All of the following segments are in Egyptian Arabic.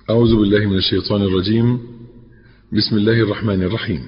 أعوذ بالله من الشيطان الرجيم بسم الله الرحمن الرحيم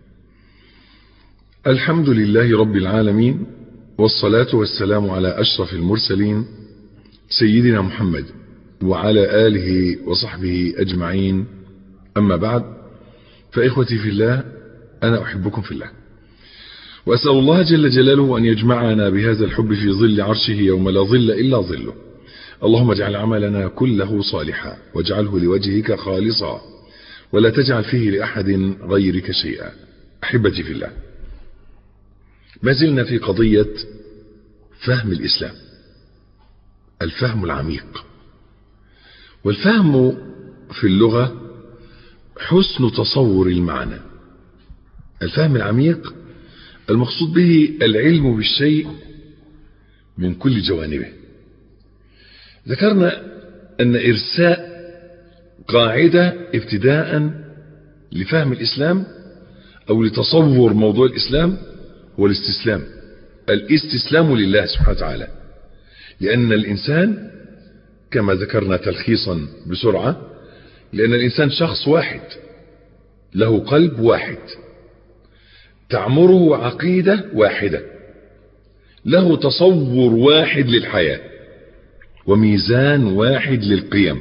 الحمد لله رب العالمين والصلاة والسلام على أشرف المرسلين سيدنا محمد وعلى آله وصحبه أجمعين أما بعد فإخوتي في الله أنا أحبكم في الله وأسأل الله جل جلاله أن يجمعنا بهذا الحب في ظل عرشه يوم لا ظل إلا ظله اللهم اجعل عملنا كله صالحا واجعله لوجهك خالصا ولا تجعل فيه لأحد غيرك شيئا أحبتي في الله ما زلنا في قضية فهم الإسلام الفهم العميق والفهم في اللغة حسن تصور المعنى الفهم العميق المقصود به العلم بالشيء من كل جوانبه ذكرنا أن إرساء قاعدة ابتداء لفهم الإسلام أو لتصور موضوع الإسلام هو الاستسلام الاستسلام لله سبحانه وتعالى لأن الإنسان كما ذكرنا تلخيصا بسرعة لأن الإنسان شخص واحد له قلب واحد تعمره عقيدة واحدة له تصور واحد للحياة وميزان واحد للقيم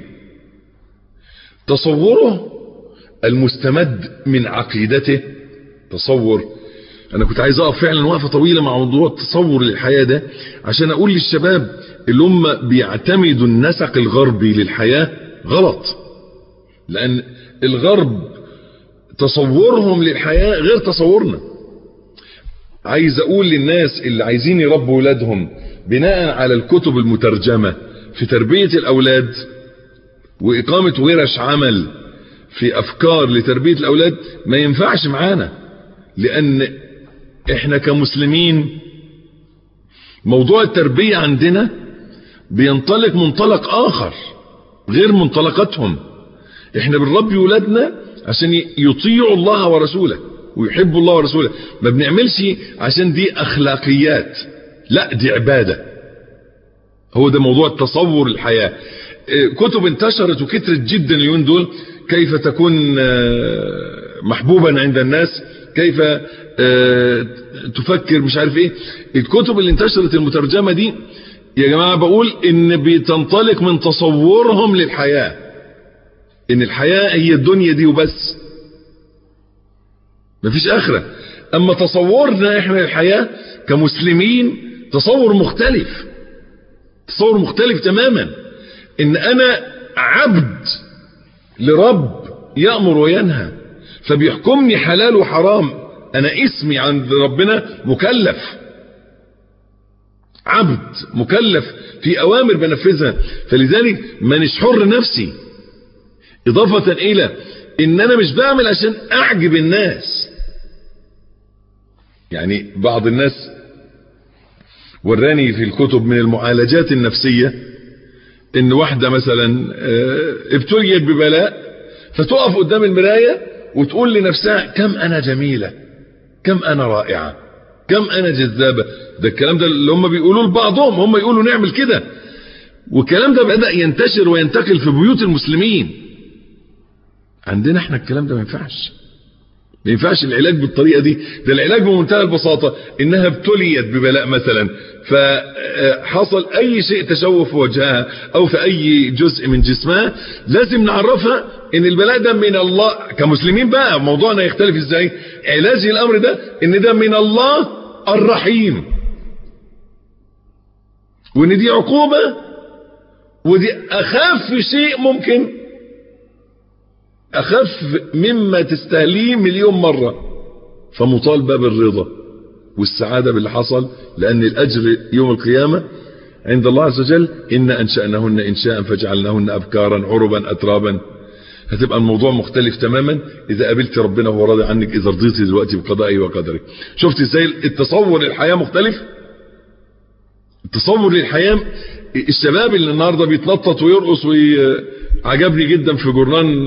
تصوره المستمد من عقيدته تصور انا كنت عايز اقف فعلا وقفه طويله مع موضوع التصور للحياه ده عشان اقول للشباب اللي هم بيعتمدوا النسق الغربي للحياه غلط لان الغرب تصورهم للحياه غير تصورنا عايز اقول للناس اللي عايزين يربوا ولادهم بناء على الكتب المترجمه في تربيه الاولاد واقامه ورش عمل في افكار لتربيه الاولاد ما ينفعش معانا لان احنا كمسلمين موضوع التربية عندنا بينطلق منطلق اخر غير منطلقاتهم احنا بنربي ولادنا عشان يطيعوا الله ورسوله ويحبوا الله ورسوله ما بنعملش عشان دي اخلاقيات لا دي عبادة هو ده موضوع التصور الحياة كتب انتشرت وكترت جدا اليومين دول كيف تكون محبوبا عند الناس كيف تفكر مش عارف ايه الكتب اللي انتشرت المترجمة دي يا جماعة بقول ان بتنطلق من تصورهم للحياة ان الحياة هي الدنيا دي وبس مفيش اخرة اما تصورنا احنا للحياة كمسلمين تصور مختلف تصور مختلف تماما ان انا عبد لرب يأمر وينهى فبيحكمني حلال وحرام انا اسمي عند ربنا مكلف عبد مكلف في اوامر بنفذها فلذلك مانيش حر نفسي اضافة الى ان انا مش بعمل عشان اعجب الناس يعني بعض الناس وراني في الكتب من المعالجات النفسية ان واحدة مثلا ابتليت ببلاء فتقف قدام المراية وتقول لنفسها كم انا جميلة كم انا رائعة كم انا جذابة ده الكلام ده اللي هم بيقولوا لبعضهم هم يقولوا نعمل كده والكلام ده بدأ ينتشر وينتقل في بيوت المسلمين عندنا احنا الكلام ده ما ينفعش ما ينفعش العلاج بالطريقة دي ده العلاج بمنتهى البساطة انها ابتليت ببلاء مثلا فحصل اي شيء تشوه في وجهها او في اي جزء من جسمها لازم نعرفها ان البلاء ده من الله كمسلمين بقى موضوعنا يختلف ازاي علاج الامر ده ان ده من الله الرحيم وان دي عقوبة ودي اخف شيء ممكن اخف مما تستهليه مليون مرة فمطالبة بالرضا والسعادة باللي حصل لان الاجر يوم القيامة عند الله عز وجل إن أنشأنهن إنشاء فجعلناهن أبكارا عربا أترابا هتبقى الموضوع مختلف تماما إذا قابلت ربنا وهو راضي عنك إذا رضيتي دلوقتي بقضائه وقدره شفت إزاي التصور للحياة مختلف التصور للحياة الشباب اللي النهاردة بيتنطط ويرقص وعجبني جدا في جورنان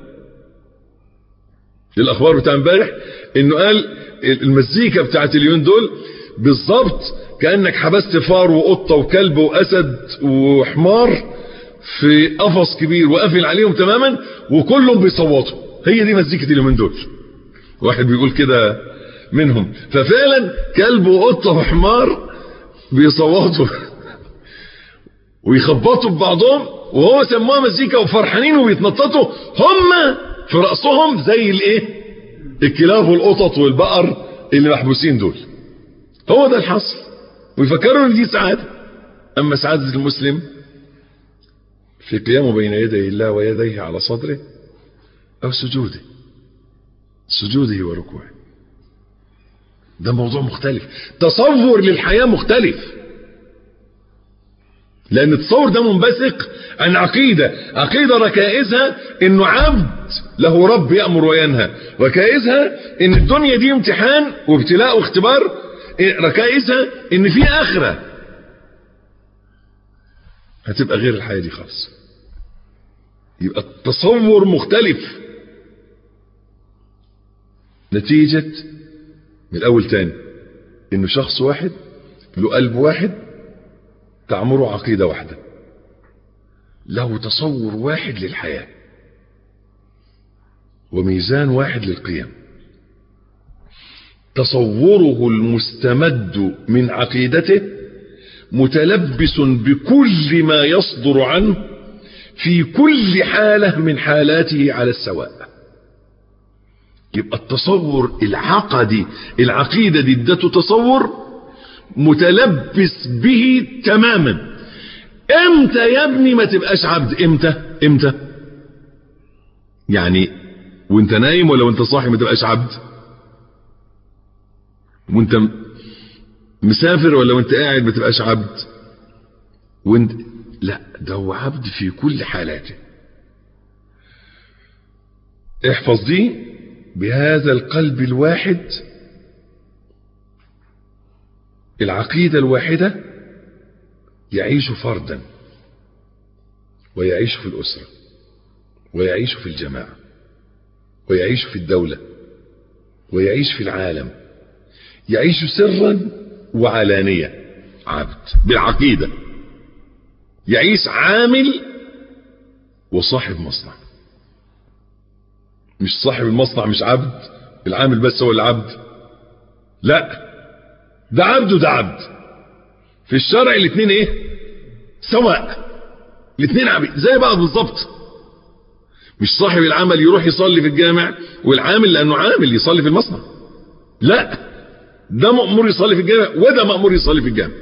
الأخبار بتاع امبارح إنه قال المزيكا بتاعت اليومين دول بالظبط كأنك حبست فار وقطة وكلب وأسد وحمار في قفص كبير وقافل عليهم تماما وكلهم بيصوتوا هي دي مزيكة اليومين دول واحد بيقول كده منهم ففعلا كلب وقطة وحمار بيصوتوا ويخبطوا ببعضهم وهو سموها مزيكا وفرحانين وبيتنططوا هم في رأسهم زي الايه الكلاب والقطط والبقر اللي محبوسين دول هو ده الحصل ويفكروا ان دي سعادة اما سعادة المسلم في قيامه بين يدي الله ويديه على صدره او سجوده سجوده وركوعه ده موضوع مختلف تصور للحياة مختلف لان التصور ده منبثق عن عقيدة عقيدة ركائزها انه عبد له رب يأمر وينهى ركائزها ان الدنيا دي امتحان وابتلاء واختبار ركائزها ان في اخرة هتبقى غير الحياة دي خالص يبقى التصور مختلف نتيجة من الاول تاني انه شخص واحد له قلب واحد تعمره عقيدة واحدة له تصور واحد للحياة وميزان واحد للقيم تصوره المستمد من عقيدته متلبس بكل ما يصدر عنه في كل حالة من حالاته على السواء يبقى التصور العقدي العقيدة دي ادته تصور متلبس به تماما امتى يا ابني ما تبقاش عبد امتى امتى يعني وانت نايم ولا وانت صاحي ما تبقاش عبد وانت مسافر ولا وانت قاعد ما تبقاش عبد وانت لا ده هو عبد في كل حالاته احفظ دي بهذا القلب الواحد العقيدة الواحدة يعيش فردا ويعيش في الأسرة ويعيش في الجماعة ويعيش في الدولة ويعيش في العالم يعيش سرا وعلانية عبد بالعقيدة يعيش عامل وصاحب مصنع مش صاحب المصنع مش عبد العامل بس هو العبد لا ده عبد وده عبد في الشرع الاثنين ايه سواء الاثنين عبد زي بعض بالظبط مش صاحب العمل يروح يصلي في الجامع والعامل لانه عامل يصلي في المصنع لا ده مأمور يصلي في الجامع وده مأمور يصلي في الجامع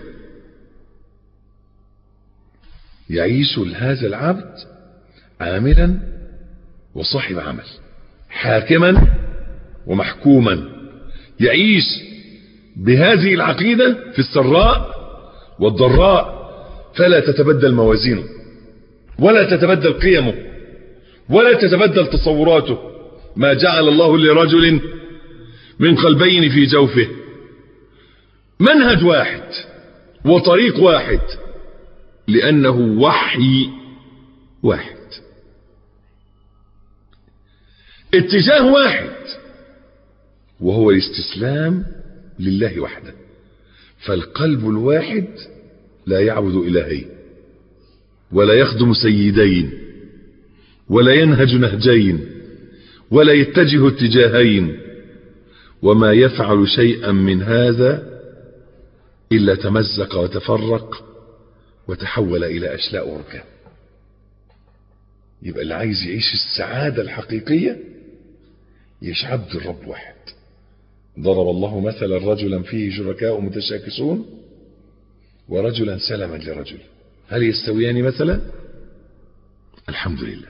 يعيش هذا العبد عاملا وصاحب عمل حاكما ومحكوما يعيش بهذه العقيدة في السراء والضراء فلا تتبدل موازينه ولا تتبدل قيمه ولا تتبدل تصوراته ما جعل الله لرجل من قلبين في جوفه منهج واحد وطريق واحد لأنه وحي واحد اتجاه واحد وهو الاستسلام لله وحده فالقلب الواحد لا يعبد إلهين ولا يخدم سيدين ولا ينهج نهجين ولا يتجه اتجاهين وما يفعل شيئا من هذا إلا تمزق وتفرق وتحول إلى أشلاء وركام يبقى اللي عايز يعيش السعادة الحقيقية يعيش عبد الرب واحد ضرب الله مثلا رجلا فيه شركاء متشاكسون ورجلا سلما لرجل هل يستويان مثلا الحمد لله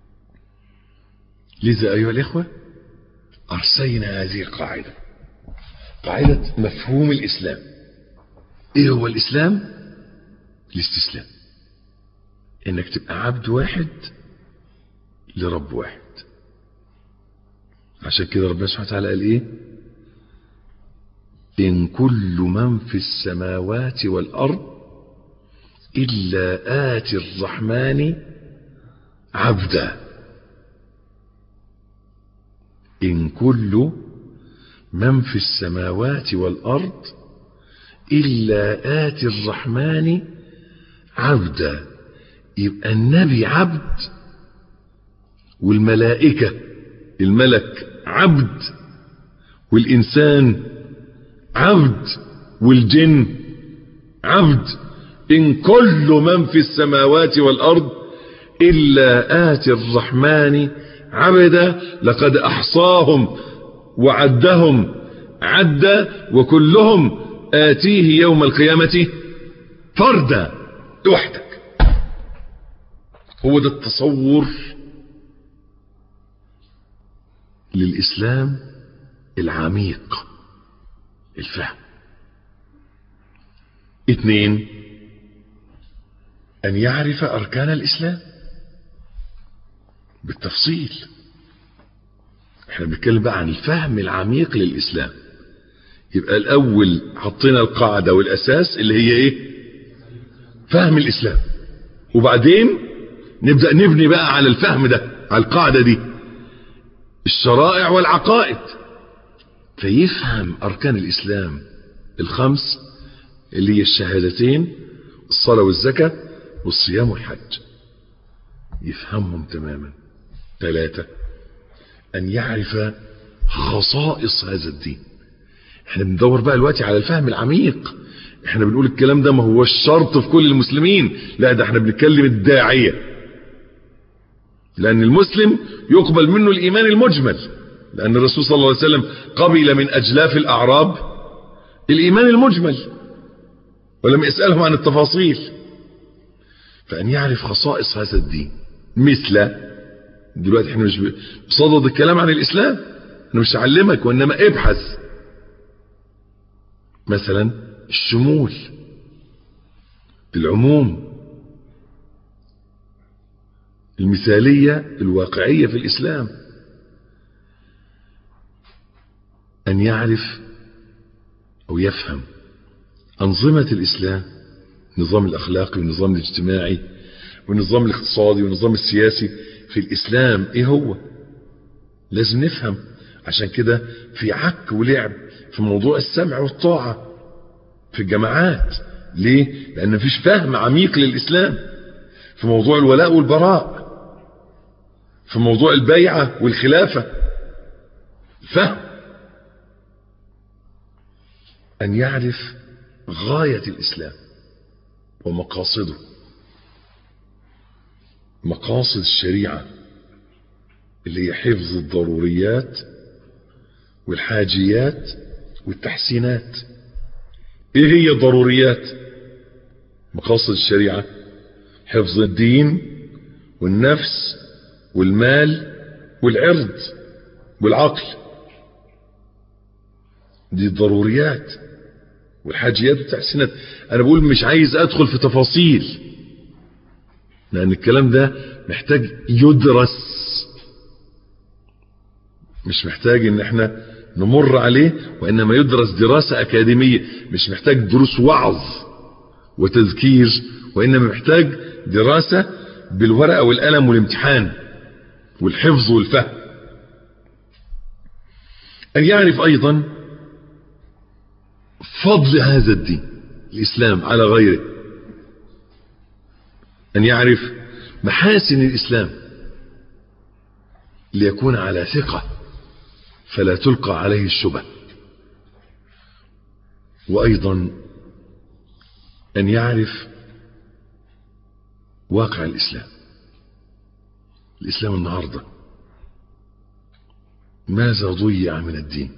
لذا أيها الإخوة أرسينا هذه القاعدة قاعدة مفهوم الإسلام إيه هو الإسلام الاستسلام إنك تبقى عبد واحد لرب واحد عشان كده ربنا سبحانه وتعالى قال إيه إن كل من في السماوات والأرض إلا آتي الرحمن عبدا إن كل من في السماوات والأرض إلا آتي الرحمن عبدا يبقى النبي عبد والملائكة الملك عبد والإنسان عبد والجن عبد إن كل من في السماوات والأرض إلا آتي الرحمن عبدا لقد أحصاهم وعدهم عدا وكلهم آتيه يوم القيامة فردا لوحدك هو ده التصور للإسلام العميق الفهم اثنين أن يعرف أركان الإسلام بالتفصيل احنا بنتكلم بقى عن الفهم العميق للإسلام يبقى الأول حطينا القاعدة والأساس اللي هي إيه فهم الإسلام وبعدين نبدأ نبني بقى على الفهم ده على القاعدة دي الشرائع والعقائد فيفهم أركان الإسلام الخمس اللي هي الشهادتين الصلاة والزكاة والصيام والحج يفهمهم تماما ثلاثة أن يعرف خصائص هذا الدين احنا بندور بقى دلوقتي على الفهم العميق احنا بنقول الكلام ده ما هو الشرط في كل المسلمين لا ده احنا بنتكلم الداعية لأن المسلم يقبل منه الإيمان المجمل لأن الرسول صلى الله عليه وسلم قبل من أجلاف الأعراب الإيمان المجمل ولم يسألهم عن التفاصيل فأن يعرف خصائص هذا الدين مثل دلوقتي احنا مش بصدد الكلام عن الإسلام انا مش هعلمك وإنما ابحث مثلا الشمول العموم المثالية الواقعية في الإسلام أن يعرف أو يفهم أنظمة الإسلام النظام الأخلاقي والنظام الاجتماعي والنظام الاقتصادي والنظام السياسي في الإسلام إيه هو لازم نفهم عشان كده في عك ولعب في موضوع السمع والطاعة في الجماعات ليه لأن مفيش فهم عميق للإسلام في موضوع الولاء والبراء في موضوع البيعة والخلافة فهم أن يعرف غاية الإسلام ومقاصده مقاصد الشريعة اللي هي حفظ الضروريات والحاجيات والتحسينات ايه هي الضروريات مقاصد الشريعة حفظ الدين والنفس والمال والعرض والعقل دي الضروريات والحاجيات والتحسينات انا بقول مش عايز ادخل في تفاصيل لان الكلام ده محتاج يدرس مش محتاج ان احنا نمر عليه وانما يدرس دراسة اكاديمية مش محتاج دروس وعظ وتذكير وانما محتاج دراسة بالورقة والقلم والامتحان والحفظ والفهم ان يعرف ايضا فضل هذا الدين الاسلام على غيره ان يعرف محاسن الاسلام ليكون على ثقة فلا تلقى عليه الشبه وايضا ان يعرف واقع الاسلام الاسلام النهارده ماذا ضيع من الدين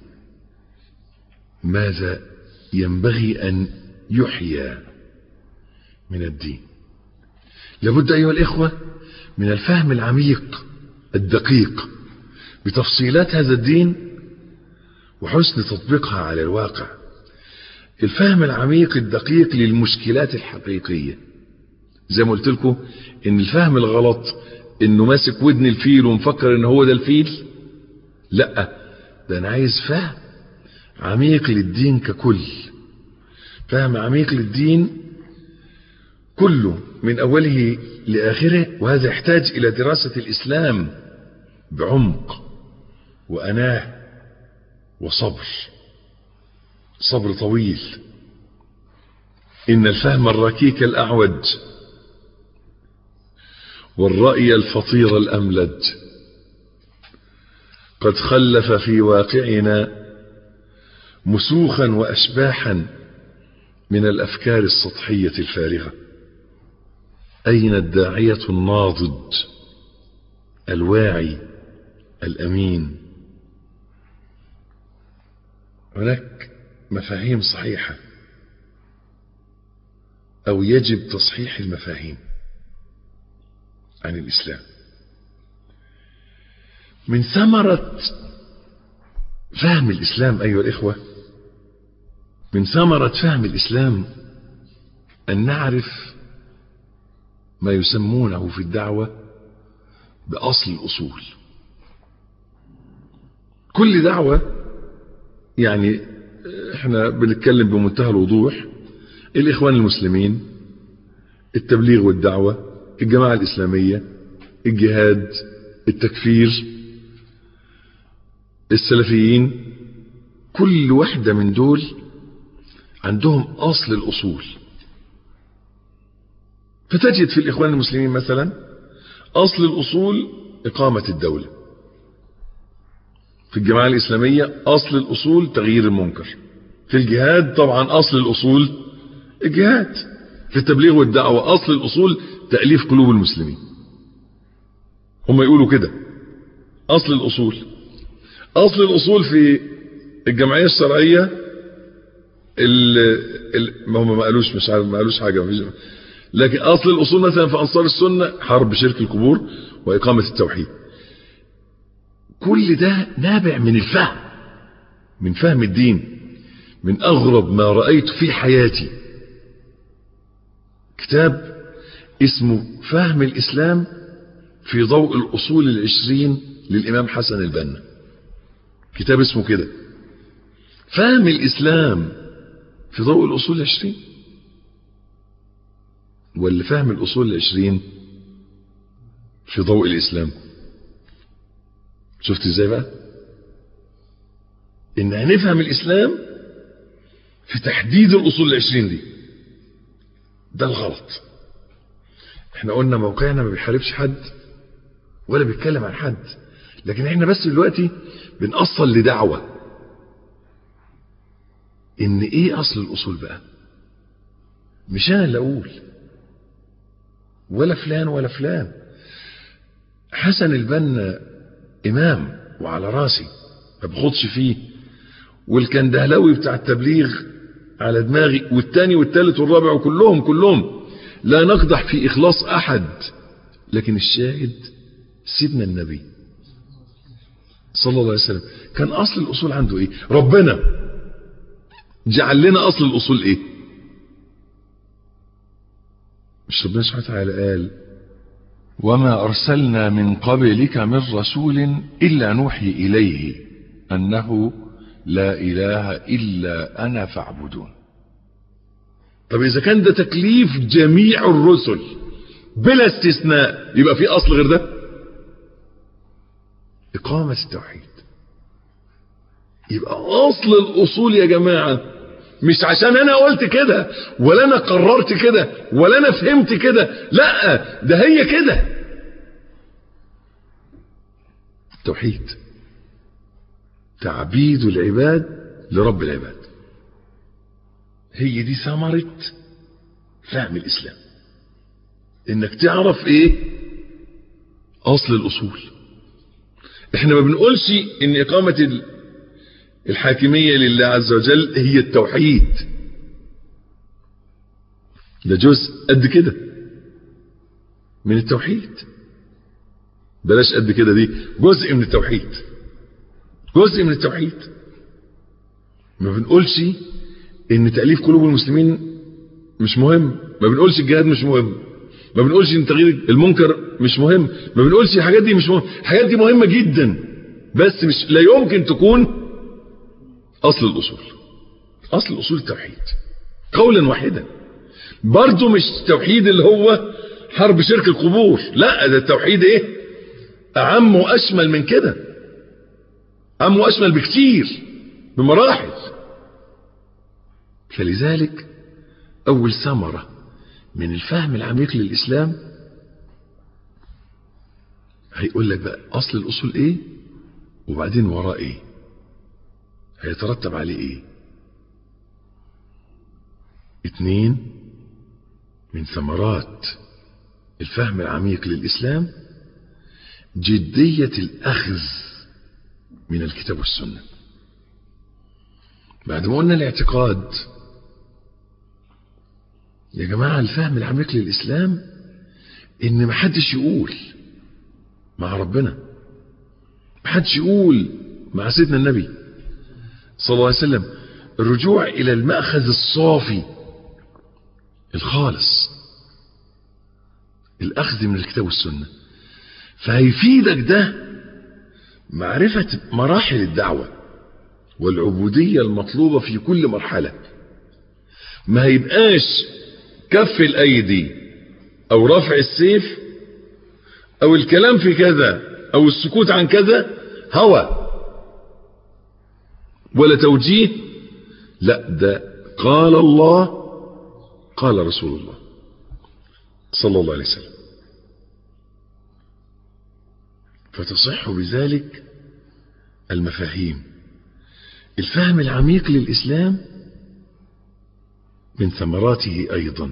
ماذا ينبغي ان يحيى من الدين لابد ايها الاخوه من الفهم العميق الدقيق بتفصيلات هذا الدين وحسن تطبيقها على الواقع الفهم العميق الدقيق للمشكلات الحقيقية زي ما قلت لكم ان الفهم الغلط انه ماسك ودن الفيل ومفكر ان هو ده الفيل لا ده انا عايز فهم عميق للدين ككل فهم عميق للدين كله من اوله لاخره وهذا يحتاج الى دراسة الاسلام بعمق واناه وصبر صبر طويل ان الفهم الركيك الاعوج والرأي الفطير الأملج قد خلف في واقعنا مسوخا وأشباحا من الأفكار السطحية الفارغة أين الداعية الناضج الواعي الأمين هناك مفاهيم صحيحة أو يجب تصحيح المفاهيم عن الإسلام من ثمرة فهم الإسلام أيها الإخوة من ثمرة فهم الإسلام أن نعرف ما يسمونه في الدعوة بأصل الأصول كل دعوة يعني احنا بنتكلم بمنتهى الوضوح الإخوان المسلمين التبليغ والدعوة الجماعة الإسلامية الجهاد التكفير السلفيين كل واحدة من دول عندهم أصل الأصول فتجد في الإخوان المسلمين مثلا أصل الأصول إقامة الدولة في الجماعة الإسلامية أصل الأصول تغيير المنكر في الجهاد طبعا أصل الأصول الجهاد في التبليغ والدعوة أصل الأصول تأليف قلوب المسلمين هم يقولوا كده أصل الأصول أصل الأصول في الجمعية الشرعية ال ال ما هم ما قالوش مش عارف ما قالوش حاجة مفيش لكن أصل الأصول مثلا في أنصار السنة حرب شرك القبور وإقامة التوحيد كل ده نابع من الفهم من فهم الدين من أغرب ما رأيت في حياتي كتاب اسمه فهم الإسلام في ضوء الأصول العشرين للإمام حسن البنا كتاب اسمه كده فهم الإسلام في ضوء الأصول العشرين واللي فهم الأصول العشرين في ضوء الإسلام شفت ازاي بقى ان هنفهم الإسلام في تحديد الأصول العشرين دي ده الغلط احنا قلنا موقعنا ما بيحاربش حد ولا بيتكلم عن حد لكن احنا بس دلوقتي بنأصل لدعوة ان ايه اصل الاصول بقى مش انا اللي اقول ولا فلان ولا فلان حسن البنا امام وعلى راسي ما باخدش فيه والكندهلاوي بتاع التبليغ على دماغي والتاني والتالت والرابع وكلهم كلهم لا نقدح في اخلاص احد لكن الشاهد سيدنا النبي صلى الله عليه وسلم كان اصل الاصول عنده ايه ربنا جعل لنا اصل الاصول ايه مش ربنا سبحانه وتعالى قال وما أرسلنا من قبلك من رسول إلا نوحي إليه أنه لا إله إلا أنا فاعبدون طب اذا كان ده تكليف جميع الرسل بلا استثناء يبقى في اصل غير ده اقامة التوحيد يبقى اصل الاصول يا جماعة مش عشان انا قلت كده ولا انا قررت كده ولا انا فهمت كده لا ده هي كده التوحيد تعبيد العباد لرب العباد هي دي ثمرة فهم الاسلام انك تعرف ايه اصل الاصول احنا ما بنقولش ان اقامة الحاكمية لله عز وجل هي التوحيد ده جزء قد كده من التوحيد بلاش قد كده دي جزء من التوحيد جزء من التوحيد ما بنقولش ان تأليف قلوب المسلمين مش مهم ما بنقولش الجهاد مش مهم ما بنقولش ان تغيير المنكر مش مهم ما بنقولش الحاجات دي مش مهم الحاجات دي مهمة جدا بس مش لا يمكن تكون اصل الاصول اصل اصول التوحيد قولا واحدا برضه مش التوحيد اللي هو حرب شرك القبور لا ده التوحيد ايه اعم واشمل من كده اعم واشمل بكتير بمراحل فلذلك اول ثمرة من الفهم العميق للاسلام هيقول لك بقى اصل الاصول ايه وبعدين وراه ايه هيترتب عليه ايه اتنين من ثمرات الفهم العميق للإسلام جدية الأخذ من الكتاب والسنة بعد ما قلنا الاعتقاد يا جماعة الفهم العميق للإسلام إن محدش يقول مع ربنا محدش يقول مع سيدنا النبي صلى الله عليه وسلم الرجوع إلى المأخذ الصافي الخالص الأخذ من الكتاب والسنة فهيفيدك ده معرفة مراحل الدعوة والعبودية المطلوبة في كل مرحلة ما هيبقاش كف الأيدي أو رفع السيف أو الكلام في كذا أو السكوت عن كذا هوى ولا توجيه لا ده قال الله قال رسول الله صلى الله عليه وسلم فتصح بذلك المفاهيم الفهم العميق للإسلام من ثمراته أيضا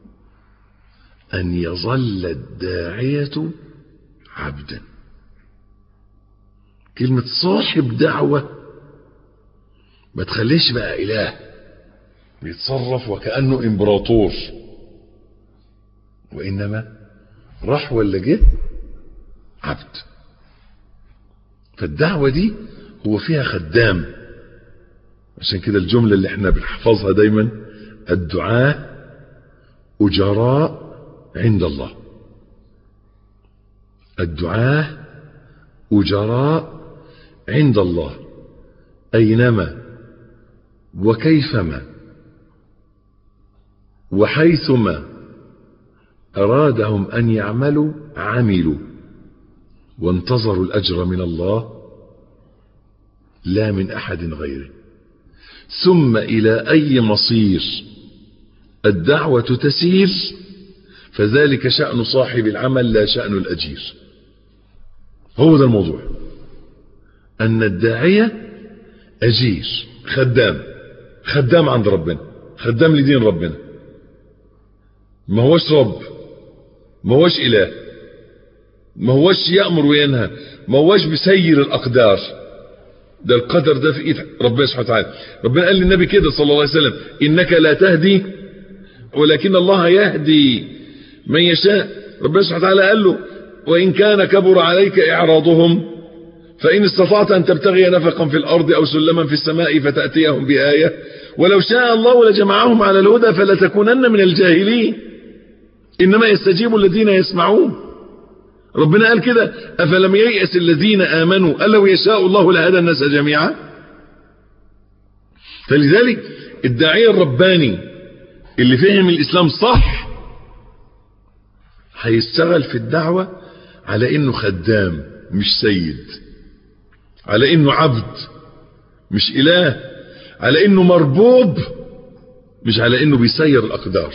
أن يظل الداعية عبدا كلمة صاحب دعوة ما تخليش بقى إله بيتصرف وكأنه إمبراطور وإنما راح ولا جه عبد فالدعوة دي هو فيها خدام عشان كده الجملة اللي احنا بنحفظها دايما الدعاء أجراء عند الله الدعاء أجراء عند الله أينما وكيفما وحيثما أرادهم أن يعملوا عملوا وانتظروا الأجر من الله لا من أحد غيره ثم إلى أي مصير الدعوة تسير فذلك شأن صاحب العمل لا شأن الأجير هو ده الموضوع أن الداعية أجير خدام خدام عند ربنا خدام لدين ربنا ما هوش رب ما هوش إله ما هوش يأمر وينهى ما هوش بسير الأقدار ده القدر ده في ايد ربنا سبحانه وتعالى ربنا قال للنبي كده صلى الله عليه وسلم إنك لا تهدي ولكن الله يهدي من يشاء ربنا سبحانه وتعالى قال له وإن كان كبر عليك إعراضهم فإن استطعت أن تبتغي نفقا في الأرض أو سلما في السماء فتأتيهم بآية ولو شاء الله لجمعهم على الهدى فلتكونن من الجاهلين إنما يستجيب الذين يسمعون ربنا قال كده أفلم ييأس الذين آمنوا قال لو يشاء الله لهدى الناس جميعا فلذلك الداعية الرباني اللي فهم الإسلام صح هيشتغل في الدعوة على إنه خدام مش سيد على إنه عبد مش إله على إنه مربوب مش على إنه بيسير الأقدار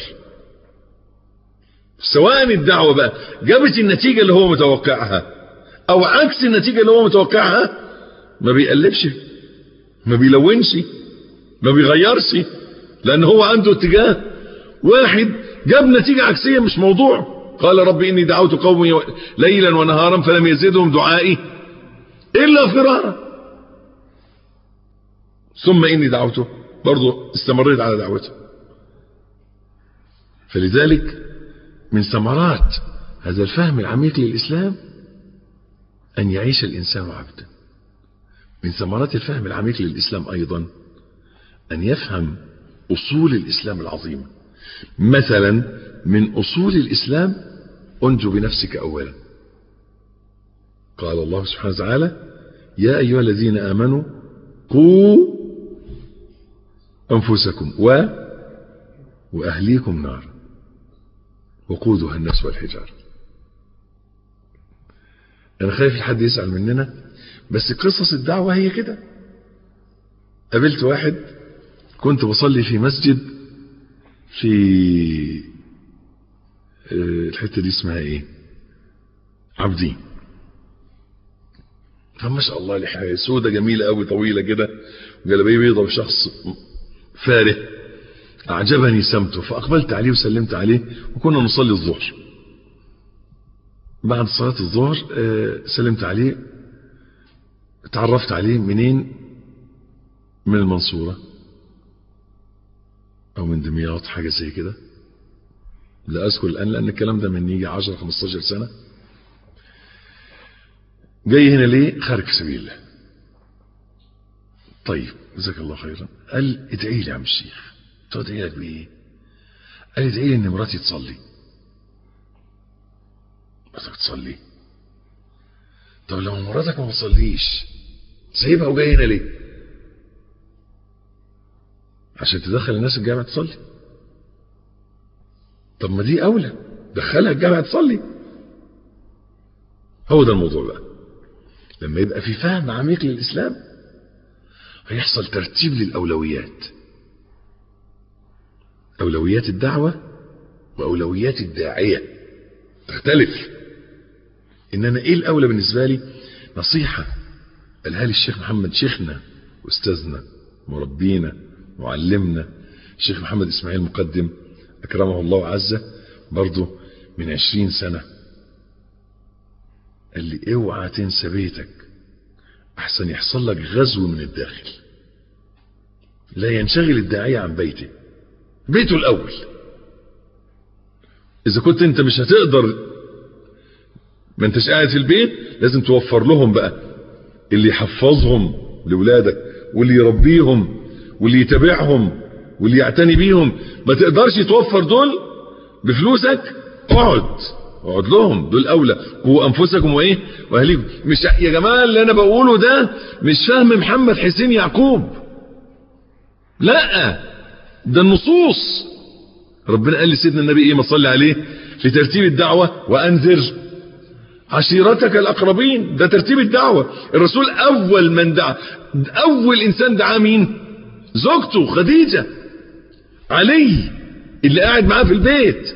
سواء الدعوة بقى جابت النتيجة اللي هو متوقعها او عكس النتيجة اللي هو متوقعها ما بيقلبش ما بيلونش ما بيغيرش لان هو عنده اتجاه واحد جاب نتيجة عكسية مش موضوع قال رب اني دعوت قومي ليلا ونهارا فلم يزدهم دعائي الا فرارا ثم اني دعوته برضه استمريت على دعوته فلذلك من ثمرات هذا الفهم العميق للإسلام أن يعيش الإنسان عبدا من ثمرات الفهم العميق للإسلام أيضا أن يفهم أصول الإسلام العظيمة مثلا من أصول الإسلام أنجو بنفسك أولا قال الله سبحانه وتعالى يا أيها الذين آمنوا قوا أنفسكم و وأهليكم نارا وقودها الناس والحجار انا خايف الحد يسأل مننا بس قصص الدعوة هي كده قابلت واحد كنت بصلي في مسجد في الحتة دي اسمها ايه عبدين فما شاء الله لحية سودة جميلة قوي طويلة كده وجلابيه بيضة وشخص فارح أعجبني سمته فأقبلت عليه وسلمت عليه وكنا نصلي الظهر بعد صلاة الظهر سلمت عليه تعرفت عليه منين من المنصورة أو من دمياط حاجة زي كده لا أذكر الآن لأن الكلام ده من يجي 10 15 سنة جاي هنا ليه خارج في سبيل الله طيب جزاك الله خيرا قال ادعي لي يا عم الشيخ قلت له ادعي لك بايه قال ادعي لي ان مراتي تصلي مراتك تصلي طب لو مراتك ما بتصليش سايبها وجاي هنا ليه عشان تدخل الناس الجامعة تصلي طب ما دي أولى دخلها الجامعة تصلي هو ده الموضوع بقى لما يبقى في فهم عميق للإسلام هيحصل ترتيب للأولويات أولويات الدعوة وأولويات الداعية تختلف إن أنا إيه الأولى بالنسبة لي نصيحة قالها لي الشيخ محمد شيخنا أستاذنا مربينا معلمنا الشيخ محمد إسماعيل مقدم أكرمه الله عزه برضه من عشرين سنة قال لي اوعى تنسى بيتك أحسن يحصل لك غزو من الداخل لا ينشغل الداعية عن بيته بيته الأول إذا كنت أنت مش هتقدر ما أنتش قاعد في البيت لازم توفر لهم بقى اللي يحفظهم لولادك واللي يربيهم واللي يتابعهم واللي يعتني بيهم ما تقدرش توفر دول بفلوسك اقعد اقعد لهم دول اولى قوا انفسكم وايه واهليكم مش يا جماعه اللي انا بقوله ده مش فهم محمد حسين يعقوب لا ده النصوص ربنا قال لسيدنا النبي ايه ما صلي عليه في ترتيب الدعوه وانذر عشيرتك الاقربين ده ترتيب الدعوه الرسول اول من دعا اول انسان دعا مين زوجته خديجه علي اللي قاعد معاه في البيت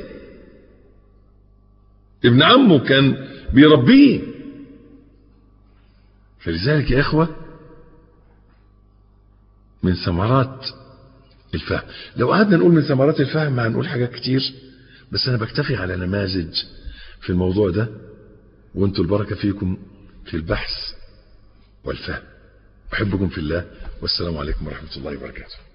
ابن عمه كان بيربيه فلذلك يا اخوه من ثمرات الفهم لو قعدنا نقول من ثمرات الفهم هنقول حاجات كتير بس انا بكتفي على نماذج في الموضوع ده وانتوا البركه فيكم في البحث والفهم احبكم في الله والسلام عليكم ورحمه الله وبركاته